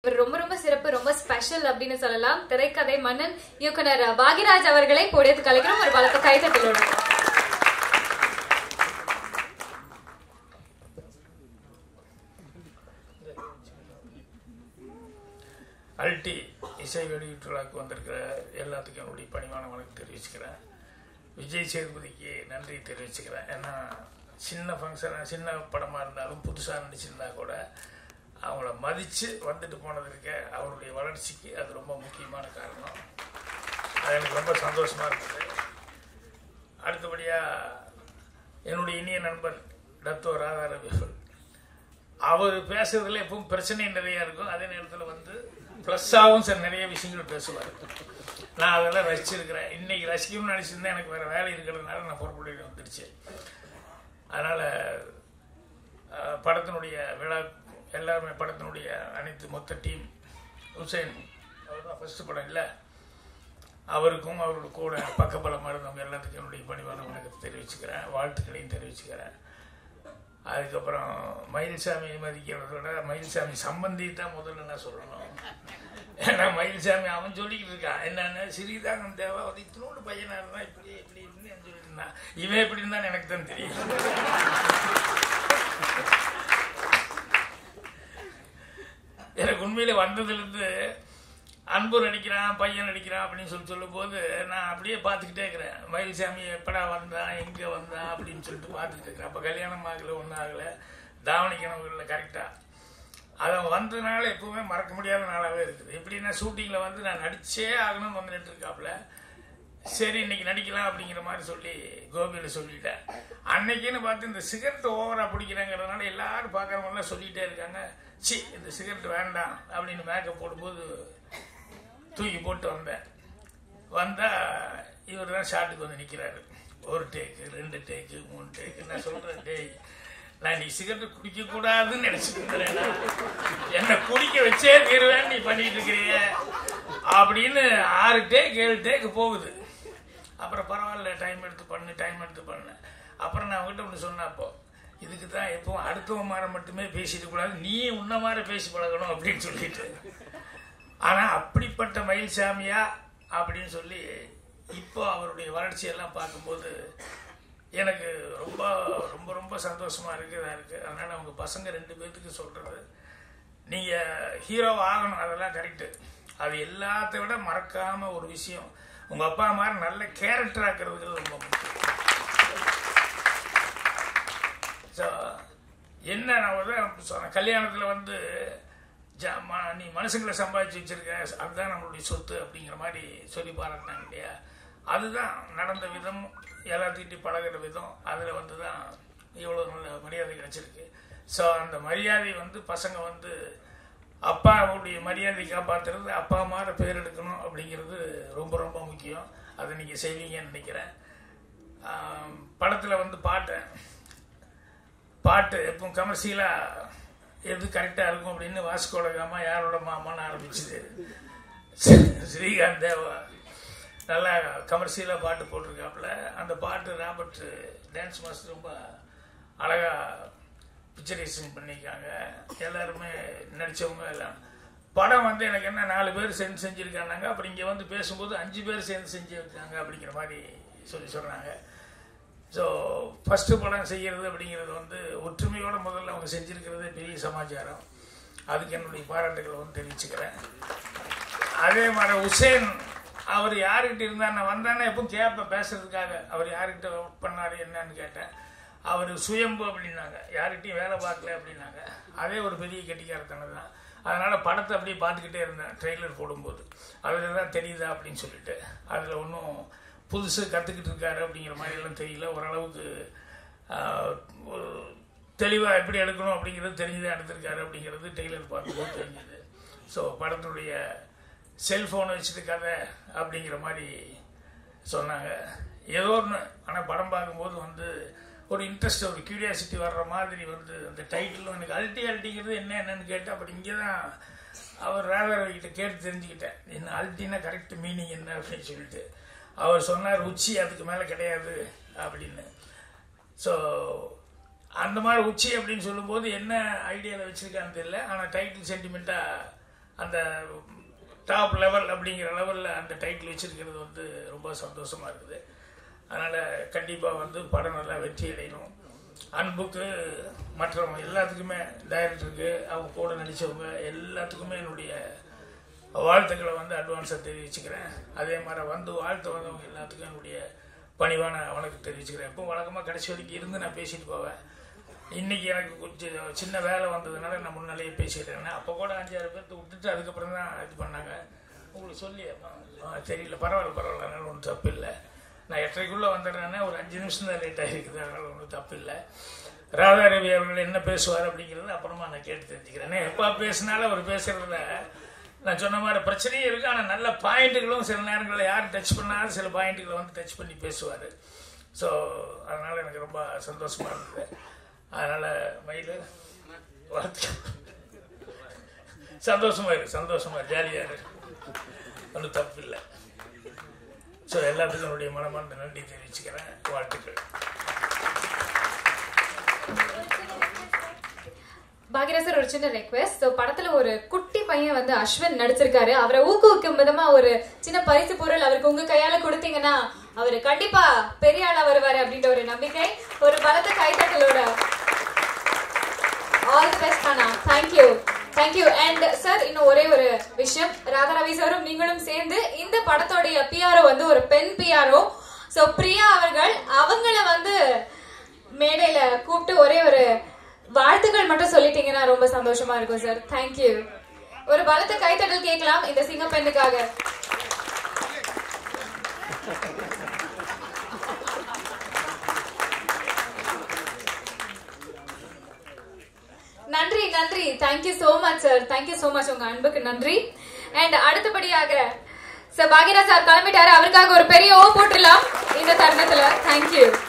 இவர் ரொம்ப ரொம்ப சிறப்பு ரொம்ப ஸ்பெஷல் அப்படின்னு சொல்லலாம் திரைக்கதை மன்னன் இயக்குனர் பாகிராஜ் அவர்களை போடியத்து கலைக்கிறோம் ஒரு பலத்த கைத்தட்டலோடு அல்டி இசை வெளியீட்டு விழாக்கு வந்திருக்கிற எல்லாத்துக்கும் என்னுடைய பணிவான வணக்கம் தெரிவிச்சுக்கிறேன் விஜய் சேதுபதிக்கு நன்றி தெரிவிச்சுக்கிறேன் ஏன்னா சின்ன ஃபங்க்ஷனாக சின்ன படமாக இருந்தாலும் புதுசாக நடிச்சிருந்தா கூட அவங்கள மதித்து வந்துட்டு போனதற்கு அவருடைய வளர்ச்சிக்கு அது ரொம்ப முக்கியமான காரணம் அது எனக்கு ரொம்ப சந்தோஷமாக இருக்குது அடுத்தபடியாக என்னுடைய இனிய நண்பர் டத்தோ ராதா ரவிகள் அவர் பேசுறதுல எப்பவும் பிரச்சனை நிறைய இருக்கும் அதே நேரத்தில் வந்து ப்ளஸ்ஸாகவும் சார் நிறைய விஷயங்கள் பேசுவார் நான் அதெல்லாம் ரசிச்சிருக்கிறேன் இன்னைக்கு ரசிக்கணும்னு நினச்சிருந்தேன் எனக்கு வேறு வேலை இருக்கிறதுனால நான் புறப்பட்டு வந்துடுச்சு அதனால் படத்தினுடைய விழா எல்லாருமே படத்தினுடைய அனைத்து மொத்த டீம் ஹுசைன் அவர் தான் ஃபஸ்ட்டு படம் இல்லை அவருக்கும் அவரோட கூட பக்கபலமாக இருந்தவங்க எல்லாத்துக்கும் என்னுடைய பணிவான வணக்கத்தை தெரிவிச்சுக்கிறேன் வாழ்த்துக்களையும் தெரிவிச்சுக்கிறேன் அதுக்கப்புறம் மயில்சாமி மதிக்கிறதோட மயில்சாமி சம்பந்தி தான் முதல்ல நான் சொல்லணும் ஏன்னா மயில்சாமி அவன் சொல்லிக்கிட்டு இருக்கான் என்னன்னு சிறிதானம் தேவை ஒரு இத்தினோடு பையனாக இருந்தால் இப்படி இப்படி இப்படின்னு சொல்லிட்டு இருந்தான் இவன் எப்படி இருந்தான்னு எனக்கு தான் தெரியும் எனக்கு உண்மையில வந்ததுலேருந்து அன்பு நடிக்கிறான் பையன் நடிக்கிறான் அப்படின்னு சொல்லி சொல்லும்போது நான் அப்படியே பார்த்துக்கிட்டே இருக்கிறேன் மயில்சாமி எப்படா வந்தான் எங்கே வந்தான் அப்படின்னு சொல்லிட்டு பார்த்துக்கிட்டு இருக்கிறேன் அப்போ கல்யாணம் ஆகலை ஒன்றும் ஆகலை தாவணி கனவுகளில் கரெக்டாக அவன் வந்ததுனால எப்பவுமே மறக்க முடியாத நாளாகவே இருக்குது எப்படின்னா ஷூட்டிங்கில் வந்து நான் நடிச்சே ஆகணும்னு வந்துட்டு இருக்காப்புல சரி இன்னைக்கு நடிக்கலாம் அப்படிங்கிற மாதிரி சொல்லி கோபியில் சொல்லிட்டேன் அன்னைக்குன்னு பார்த்து இந்த சிகரெட் ஓவராக பிடிக்கிறாங்கிறதுனால எல்லாரும் பார்க்குறவங்களாம் சொல்லிகிட்டே இருக்காங்க சி இந்த சிகரெட் வேண்டாம் அப்படின்னு மேக்கப் போடும்போது தூக்கி போட்டு வந்தேன் வந்தால் இவர் தான் ஷாட்டுக்கு வந்து நிற்கிறாரு ஒரு டேக்கு ரெண்டு டேக்கு மூணு டேக்கு நான் சொல்கிறேன் டேய் நான் நீ சிகரெட் குடிக்கக்கூடாதுன்னு நினச்சிட்டு இருக்கிறேன் என்னை குடிக்க வச்சே தீருவேன் நீ பண்ணிட்டு இருக்கிறிய அப்படின்னு ஆறு டேக் ஏழு டேக்கு போகுது அப்புறம் பரவாயில்ல டைம் எடுத்து பண்ணு டைம் எடுத்து பண்ணு அப்புறம் நான் அவங்ககிட்ட ஒன்று சொன்னேன் அப்போ இதுக்கு தான் எப்பவும் அடுத்தவன் மாதிரி மட்டுமே பேசிட்டு கூடாது நீ உன்ன மாதிரி பேசி பழகணும் அப்படின்னு சொல்லிட்டு ஆனால் அப்படிப்பட்ட மயில்சாமியா அப்படின்னு சொல்லி இப்போ அவருடைய வளர்ச்சியெல்லாம் பார்க்கும்போது எனக்கு ரொம்ப ரொம்ப ரொம்ப சந்தோஷமா இருக்கு இதாக இருக்கு அதனால அவங்க பசங்க ரெண்டு பேர்த்துக்கு சொல்றது நீங்க ஹீரோ ஆகணும் அதெல்லாம் கரெக்டு அது எல்லாத்த விட மறக்காம ஒரு விஷயம் உங்க அப்பா மாதிரி நல்ல கேரக்டர் ஆக்குறதுக்கு ரொம்ப முக்கியம் ஸோ என்ன நான் வந்து சொன்னேன் கல்யாணத்தில் வந்து ஜ- ம- நீ மனுஷங்களை சம்பாதிச்சு வச்சிருக்க அதுதான் நம்மளுடைய சொத்து அப்படிங்கிற மாதிரி சொல்லி பாராட்டினாங்க இல்லையா அதுதான் நடந்த விதம் எல்லாத்துக்கிட்டையும் பழகுற விதம் அதில் வந்து தான் இவ்வளோ நல்ல மரியாதை கிடைச்சிருக்கு ஸோ அந்த மரியாதை வந்து பசங்க வந்து அப்பாவுடைய மரியாதை காப்பாற்றுறது அப்பா மாதிரி பேர் எடுக்கணும் அப்படிங்கிறது ரொம்ப ரொம்ப முக்கியம் அதை நீங்கள் செய்வீங்கன்னு நினைக்கிறேன் படத்தில் வந்து பாட்டேன் பாட்டு எப்போ கமர்ஷியலாக எது கரெக்டாக இருக்கும் அப்படின்னு வாஸ்கோட காமா யாரோட மாமான்னு ஆரம்பிச்சுது ஸ்ரீகாந்த் தேவா நல்லா கமர்ஷியலாக பாட்டு போட்டிருக்காப்புல அந்த பாட்டு ராபர்ட் டான்ஸ் மாஸ்டர் ரொம்ப அழகாக பிக்சரைசேஷன் பண்ணியிருக்காங்க எல்லாருமே நடித்தவங்க எல்லாம் படம் வந்து எனக்கு என்ன நாலு பேர் சேர்ந்து செஞ்சுருக்காங்க அப்புறம் இங்கே வந்து பேசும்போது அஞ்சு பேர் சேர்ந்து செஞ்சுருக்காங்க அப்படிங்கிற மாதிரி சொல்லி சொன்னாங்க ஸோ ஃபஸ்ட்டு படம் செய்கிறது அப்படிங்கிறது வந்து ஒற்றுமையோட முதல்ல அவங்க செஞ்சுருக்கிறது பெரிய சமாச்சாரம் அதுக்கு என்னுடைய பாராட்டுகளை வந்து தெரிவிச்சுக்கிறேன் அதே மாதிரி உசேன் அவர் யாருக்கிட்ட இருந்தார் நான் வந்தானே எப்பவும் கேட்பேன் பேசுறதுக்காக அவர் யாருக்கிட்ட ஒர்க் பண்ணாரு என்னன்னு கேட்டேன் அவர் சுயம்பு அப்படின்னாங்க யார்கிட்டயும் வேலை பார்க்கல அப்படின்னாங்க அதே ஒரு பெரிய கெட்டிக்காரத்தனம் தான் அதனால படத்தை அப்படியே பார்த்துக்கிட்டே இருந்தேன் ட்ரெய்லர் போடும்போது அதில் தான் தெரியுதா அப்படின்னு சொல்லிட்டு அதில் ஒன்றும் புதுசு கற்றுக்கிட்டு இருக்காரு அப்படிங்கிற மாதிரி எல்லாம் தெரியல ஓரளவுக்கு ஆஹ், ஒரு தெளிவாக எப்படி எடுக்கணும் அப்படிங்கிறது தெரிஞ்சுதான் எடுத்திருக்காரு அப்படிங்கிறது டெய்லர் பார்க்கும்போது தெரிஞ்சுது ஸோ படத்துடைய செல்ஃபோனை வச்சுட்டு கதை அப்படிங்கிற மாதிரி சொன்னாங்க ஏதோ ஒன்று ஆனால் படம் பார்க்கும்போது வந்து ஒரு இன்ட்ரெஸ்ட் ஒரு கியூரியாசிட்டி வர்ற மாதிரி வந்து அந்த டைட்டிலும் எனக்கு அல்டி அல்ட்டிங்கிறது என்ன என்னன்னு கேட்டேன் அப்புறம் இங்கே தான் அவர் ராதாரவிகிட்ட கேட்டு தெரிஞ்சுக்கிட்டேன் என்ன அல்ட்டினா கரெக்ட் மீனிங் என்ன அப்படின்னு சொல்லிட்டு அவர் சொன்னார் உச்சி அதுக்கு மேலே கிடையாது அப்படின்னு ஸோ அந்த மாதிரி உச்சி அப்படின்னு சொல்லும்போது என்ன ஐடியாவில் வச்சுருக்கான்னு தெரியல ஆனால் டைட்டில் சென்டிமெண்ட்டாக அந்த டாப் லெவல் அப்படிங்கிற லெவலில் அந்த டைட்டில் வச்சிருக்கிறது வந்து ரொம்ப சந்தோஷமா இருக்குது அதனால் கண்டிப்பாக வந்து படம் நல்லா வெற்றி அடையணும் அன்புக்கு மற்றவங்க எல்லாத்துக்குமே டைரக்டருக்கு அவங்க கூட நடித்தவங்க எல்லாத்துக்குமே என்னுடைய வாழ்த்துக்களை வந்து அட்வான்ஸாக தெரிவிச்சுக்கிறேன் அதே மாதிரி வந்து வாழ்த்து வந்தவங்க எல்லாத்துக்கும் என்னுடைய பணிவான வணக்கம் தெரிவிச்சுக்கிறேன் எப்போ வழக்கமாக கடைசி வரைக்கும் இருந்து நான் பேசிட்டு போவேன் இன்னைக்கு எனக்கு கொஞ்சம் சின்ன வேலை வந்ததுனால நான் முன்னாலேயே பேசிட்டேன் அப்போ கூட அஞ்சாறு பேர்த்து விட்டுட்டு அதுக்கப்புறம் தான் இது பண்ணாங்க உங்களுக்கு சொல்லி ஆ, தெரியல பரவாயில்ல பரவாயில்ல அதனால ஒன்றும் தப்பு இல்லை நான் எட்டரைக்குள்ளே வந்துடுறேன்னா ஒரு அஞ்சு நிமிஷம் தான் லேட் ஆகிருக்குது அதனால ஒன்றும் தப்பு இல்லை ராதா ரவி அவர்கள் என்ன பேசுவார் அப்படிங்கிறது அப்புறமா நான் கேட்டு தெரிஞ்சுக்கிறேன் எப்போ பேசினாலும் அவர் பேசுறதுல நான் சொன்ன மாதிரி பிரச்சனையும் இருக்கு ஆனால் நல்ல பாயிண்ட்டுகளும் சில நேரங்களில் யார் டச் பண்ணாலும் சில பாயிண்ட்டுகளை வந்து டச் பண்ணி பேசுவார் ஸோ அதனால் எனக்கு ரொம்ப சந்தோஷமா இருந்தது அதனால் மயில் வாழ்த்து சந்தோஷமா இருக்கு சந்தோஷமா ஜாலியாக இருக்கு ஒன்றும் தப்பு இல்லை ஸோ எல்லாத்துக்கும் என்னுடைய மனமார்ந்த நன்றி தெரிவிச்சுக்கிறேன் வாழ்த்துக்கள் பாக்யராஜ் சார் ஒரு சின்ன ரெக்வெஸ்ட் ஸோ படத்துல ஒரு குட்டி பையன் வந்து அஸ்வின் நடிச்சிருக்காரு அவரை ஊக்குவிக்கும் விதமா ஒரு சின்ன பரிசு பொருள் அவருக்கு உங்க கையால கொடுத்தீங்கன்னா அவரு கண்டிப்பா பெரிய ஆளா வருவாரு அப்படின்ற ஒரு நம்பிக்கை ஒரு பலத்த கைத்தட்டலோட ஆல் தி பெஸ்ட் அண்ணா தேங்க்யூ தேங்க்யூ அண்ட் சார் இன்னும் ஒரே ஒரு விஷயம் ராதாரவி சாரும் நீங்களும் சேர்ந்து இந்த படத்தோடைய பிஆர்ஓ வந்து ஒரு பெண் பிஆர்ஓ சோ பிரியா அவர்கள் அவங்கள வந்து மேடையில கூப்பிட்டு ஒரே ஒரு வாழ்த்துக்கள் மட்டும் சொல்லிட்டீங்கன்னா ரொம்ப சந்தோஷமா இருக்கும் சார் தேங்க்யூ ஒரு பலத்த கைத்தட்டல் கேட்கலாம் இந்த சிங்க பெண்ணுக்காக நன்றி நன்றி thank you so much sir thank you so much உங்க அன்புக்கு நன்றி அண்ட் அடுத்தபடியாக சார் பாக்யராஜ் சார் கிளம்பிட்டாரு அவருக்காக ஒரு பெரிய ஓ போட்டுடலாம் இந்த தருணத்துல தேங்க்யூ